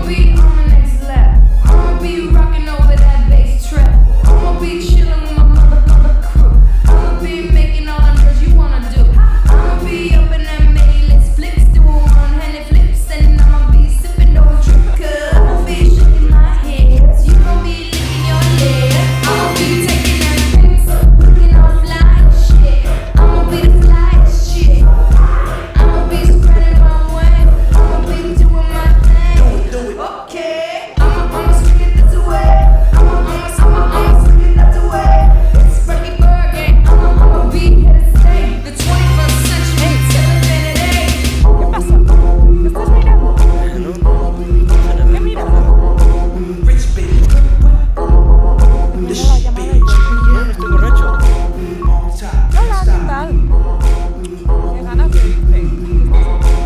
I'ma be on the next level. I'ma be rocking over that bass trap. I'ma be chilling with my mother, mother crew. I'ma be making all them girls you wanna do. I'ma be up in that Mayless flicks, doing one-handed flips, and I'ma be sipping on drip. Cause I'ma be shaking my hips. You gon' be licking your lips. I'ma be taking that pics, looking all fly and shit. I'ma be the flyest shit. I'ma be spreading my wings. I'ma be doing my thing. Okay. I'ma, I'ma swing it this way. I'ma, I'ma, I'ma, I'ma swing it that way. It's Frankie Bergen. I'ma, I'ma be here to stay. The 21st century till infinity. ¿Qué pasa? ¿Me estás mirando? ¿Qué miras? Estoy borracho. Hola, ¿qué tal? Qué ganas de irte.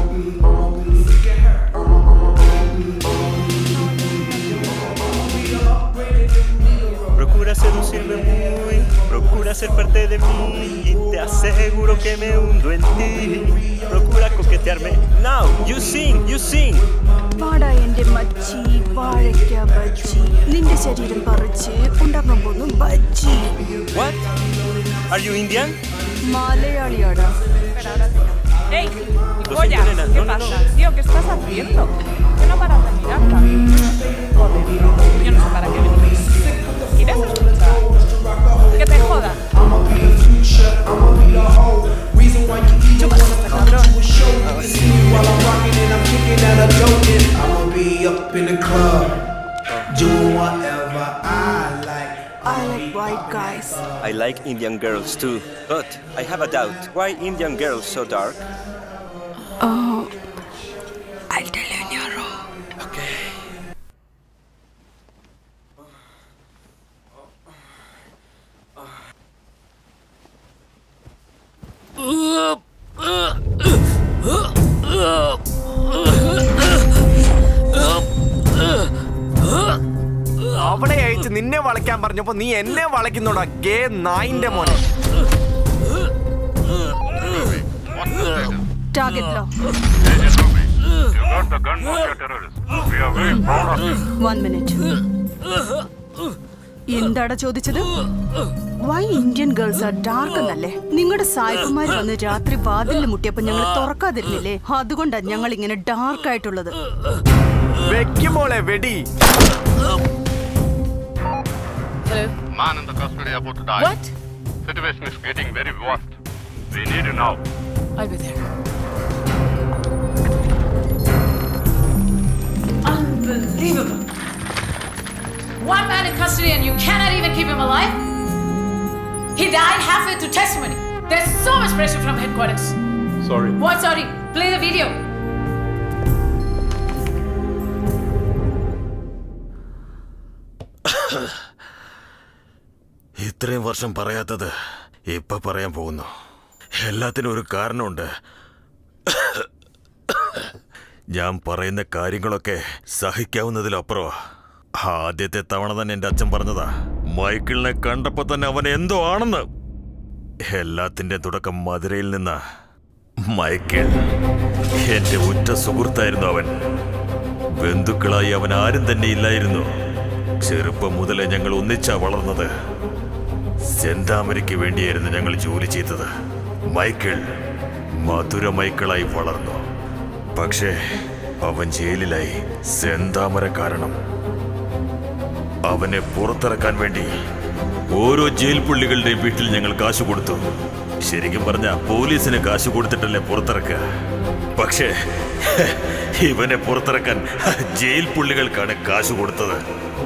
Procura seducirme muy, procura ser parte de mí y te aseguro que me hundo en ti. Procura coquetearme. Now, you sing, you sing. വാടാ എന്റെ മച്ചി വാഴയ്ക്ക ബജ്ജി നിന്റെ ശരീരം പറിച്ച് ഉണ്ടാക്കാൻ പോകുന്നു bajji What? Are you Indian? മലയാളിയാടാ Espera, ahora te llamo. ¡Ey! Lo Goya, siento, nena. ¿qué No, no, no. pasa? Tío, ¿qué estás haciendo? ¿Por qué no paras de mirarla? Joder, yo no sé para qué venís. ¿Quieres escuchar? Que te jodan. Chupas este cabrón. I'ma be up in the club, doing whatever I like. I like white guys I like Indian girls too. But I have a doubt. Why Indian girls so dark? I'll tell you in your room Okay. അവളെ അയച്ച് നിന്നെ വളയ്ക്കാൻ പറഞ്ഞപ്പോ നീ എന്നെ വളയ്ക്കുന്നോടാ gay നായിന്റെ മോനെ target ലോ You got the gun on your terrorists. We are very proud of you. One minute എന്താടാ ചോദിച്ചത് why Indian girls are dark എന്നല്ലേ നിങ്ങളുടെ സായിപ്പന്മാർ വന്ന് രാത്രി വാതിലിൽ മുട്ടിയപ്പോ ഞങ്ങൾ തുറക്കാതിരുന്നില്ലേ അതുകൊണ്ടാ ഞങ്ങൾ ഇങ്ങനെ ഡാർക്ക് ആയിട്ടുള്ളത് വെക്കുമോളെ വെടി Man in the custody about to die. What? Situation is getting very worst. We need you now. I'll be there. Unbelievable. One man in custody and you cannot even keep him alive? He died halfway through testimony. There's so much pressure from headquarters. Sorry. What, sorry? Play the video. ഇത്രയും വർഷം പറയാത്തത് ഇപ്പൊ പറയാൻ പോകുന്നു എല്ലാത്തിനും ഒരു കാരണമുണ്ട് ഞാൻ പറയുന്ന കാര്യങ്ങളൊക്കെ സഹിക്കാവുന്നതിലപ്പുറമാ ആദ്യത്തെ തവണ തന്നെ എന്റെ അച്ഛൻ പറഞ്ഞതാ മൈക്കിളിനെ കണ്ടപ്പോ തന്നെ അവൻ എന്തോ ആണെന്ന് എല്ലാത്തിന്റെ തുടക്കം മധുരയിൽ നിന്നാ മൈക്കിൾ എന്റെ ഉറ്റ സുഹൃത്തായിരുന്നു അവൻ ബന്ധുക്കളായി അവൻ ആരും തന്നെ ഇല്ലായിരുന്നു ചെറുപ്പം മുതലേ ഞങ്ങൾ ഒന്നിച്ചാ വളർന്നത് സെന്താമരയ്ക്ക് വേണ്ടിയായിരുന്നു ഞങ്ങൾ ജോലി ചെയ്തത് മൈക്കിൾ മധുര മൈക്കിളായി വളർന്നു പക്ഷേ അവൻ ജയിലിലായി സെന്താമര കാരണം അവനെ പുറത്തിറക്കാൻ വേണ്ടി ഓരോ ജയിൽ പുള്ളികളുടെയും വീട്ടിൽ ഞങ്ങൾ കാശ് കൊടുത്തു ശരിക്കും പറഞ്ഞ പോലീസിന് കാശ് കൊടുത്തിട്ടല്ലേ പുറത്തിറക്കുക പക്ഷേ ഇവനെ പുറത്തിറക്കാൻ ജയിൽ പുള്ളികൾക്കാണ് കാശ് കൊടുത്തത്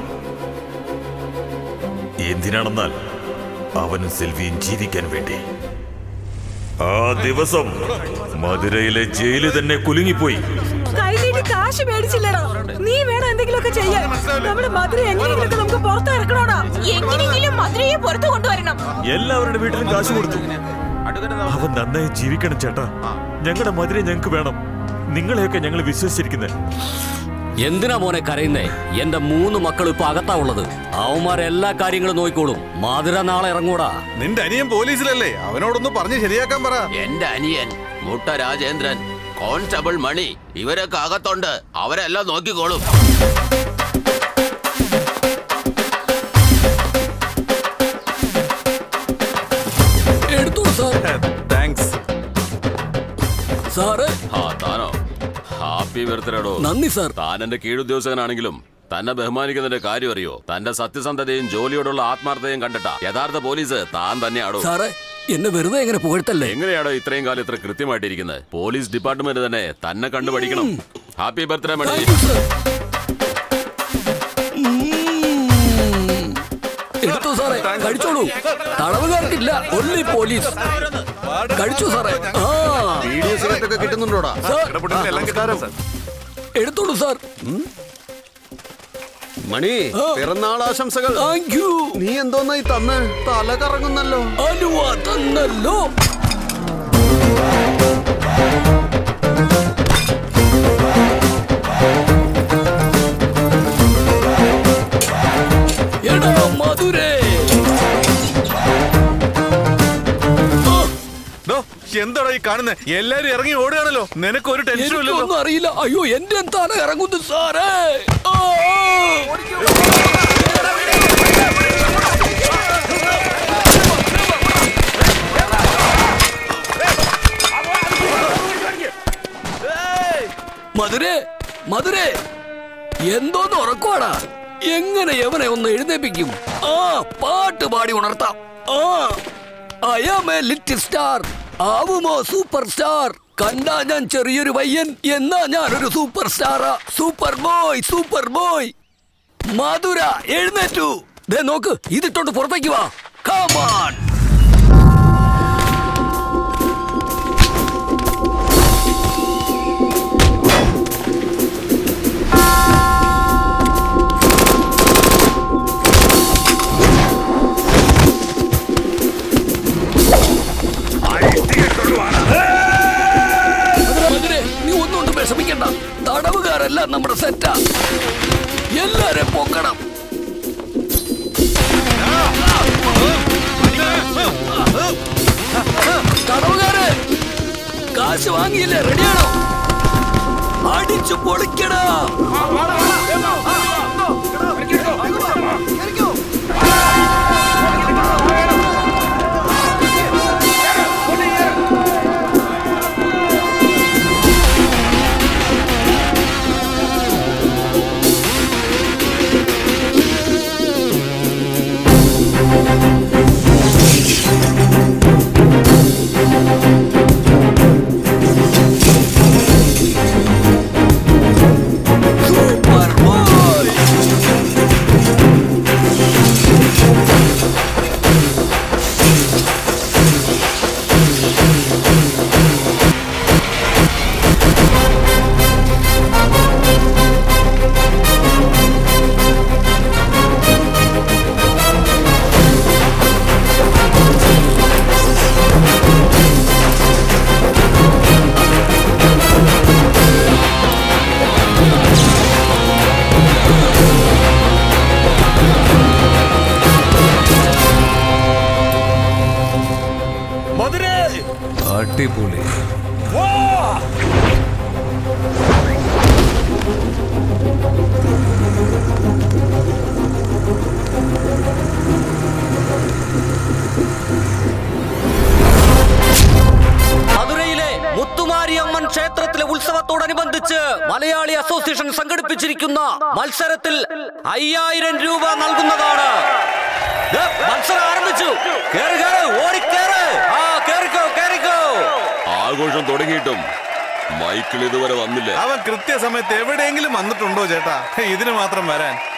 എന്തിനാണെന്നാൽ അവനും സെൽവിയും ജീവിക്കാൻ വേണ്ടി ആ ദിവസം മധുരയിലെ ജയില് തന്നെ കുലുങ്ങിപ്പോയി കയ്യിലേക്ക് കാശ് മേടിച്ചില്ലടാ നീ വേണം എന്തെങ്കിലുമൊക്കെ ചെയ്യാൻ നമ്മുടെ മധുര എങ്ങനെയെങ്കിലൊക്കെ നമുക്ക് പുറത്ത് ഇറക്കണോടാ എങ്ങനെയെങ്കിലും മധുരയെ പുറത്ത് കൊണ്ടുവരണം എല്ലാവരുടെ വീട്ടിലും കാശ് കൊടുത്തു അവൻ നന്നായി ജീവിക്കണം ചേട്ടാ ഞങ്ങളുടെ മധുര ഞങ്ങൾക്ക് വേണം നിങ്ങളെയൊക്കെ ഞങ്ങൾ വിശ്വസിച്ചിരിക്കുന്നത് എന്തിനാ മോനെ കരയുന്നേ എന്റെ മൂന്ന് മക്കൾ ഇപ്പൊ അകത്താ ഉള്ളത് അവന്മാരെ എല്ലാ കാര്യങ്ങളും നോക്കിക്കോളും മാതിര നാളെ ഇറങ്ങൂടാ നിന്റെ അനിയൻ പോലീസിലല്ലേ അവനോടൊന്ന് പറഞ്ഞ് ശരിയാക്കാൻ പറ എന്റെ അനിയൻ മുട്ട രാജേന്ദ്രൻ കോൺസ്റ്റബിൾ മണി ഇവരൊക്കെ അകത്തുണ്ട് അവരെല്ലാം നോക്കിക്കോളും എടുത്തോളൂ സാർ താങ്ക്സ് സാറ് ആ താനോ ഹാപ്പി ബർത്ത്ഡേടോ നന്ദി സാർ താൻ എന്റെ കീഴുദ്യോഗസ്ഥനാണെങ്കിലും തന്നെ ബഹുമാനിക്കുന്നതിന്റെ കാര്യം അറിയോ തന്റെ സത്യസന്ധതയും ജോലിയോടുള്ള ആത്മാർത്ഥതയും കണ്ടിട്ടാ യഥാർത്ഥ പോലീസ് താൻ തന്നെയാണോ സാറേ എന്നെ വെറുതെ എങ്ങനെ പുകഴ്ത്തല്ലേ എങ്ങനെയാണോ ഇത്രയും കാലം ഇത്ര കൃത്യമായിട്ടിരിക്കുന്നത് പോലീസ് ഡിപ്പാർട്ട്മെന്റ് തന്നെ തന്നെ കണ്ടു പഠിക്കണം ഹാപ്പി ബർത്ത്ഡേ മണി എടുത്തു സാറേ കഴിച്ചോളൂ തടവുകാർക്കില്ല ഒല്ലി പോലീസ് കഴിച്ചു സാറേ ആ വീഡിയോ സിഗരറ്റ് ഒക്കെ കിട്ടുന്നുണ്ടോടാ സാർ എല്ലാം കിട്ടാറോ സാർ എടുത്തോളൂ സാർ മണി ആ. പിറന്നാൾ ആശംസകൾ താങ്ക് യു നീ എന്തോന്നായി തന്ന് തല കറങ്ങുന്നല്ലോ അനുവ തന്നല്ലോ എടാ മധുരേ ആ, ദോ, എന്താടാ ഈ കാണുന്നത് എല്ലാരും ഇറങ്ങി ഓടുകയാണല്ലോ നിനക്ക് ഒരു ടെൻഷനും ഇല്ലല്ലോ എനിക്കൊന്നും അറിയില്ല അയ്യോ എന്റെ തല ഇറങ്ങുന്നു സാറേ ആ, മധുരേ മധുരേ എന്തോന്ന് ഉറക്കമാടാ എങ്ങനെ എവനെ ഒന്ന് എഴുന്നേപ്പിക്കും ആ പാട്ട് പാടി ഉണർത്താം ആ I am a little star ആവുമോ സൂപ്പർ സ്റ്റാർ കണ്ടാ ഞാൻ ചെറിയൊരു പയ്യൻ എന്നാ ഞാനൊരു സൂപ്പർ സ്റ്റാറാ super boy super boy Madhura എഴുന്നേറ്റു ദേ നോക്ക് ഇതിട്ടോണ്ട് പുറത്തേക്ക് വാ കമാൺ മധുരെ നീ ഒന്നുകൊണ്ട് വിഷമിക്കണ്ട തടവുകാരെല്ലാം നമ്മുടെ സെറ്റാ എല്ലാരെ പൊക്കണം തടവുകാരെ കാശ് വാങ്ങിയില്ലേ റെഡിയാണോ അടിച്ചു പൊളിക്കടാ സൂപ്പർ ബോയ് മധുരേ അടിപൊളി മധുരയിലെ മുത്തുമാരിയമ്മൻ ക്ഷേത്രത്തിലെ ഉത്സവത്തോടനുബന്ധിച്ച് മലയാളി അസോസിയേഷൻ സംഘടിപ്പിച്ചിരിക്കുന്ന മത്സരത്തിൽ അയ്യായിരം രൂപ നൽകുന്നതാണ് ദേ, മത്സരം ആരംഭിച്ചു കേറ് കേറ് ഓടിക്കേറ് ആ കേറിക്കോ കേറിക്കോ ആഘോഷം തുടങ്ങിയിട്ടും മൈക്കിൾ ഇതുവരെ വന്നില്ല അവൻ കൃത്യസമയത്ത് എവിടെയെങ്കിലും വന്നിട്ടുണ്ടോ ചേട്ടാ ഇതിന് മാത്രം വരാൻ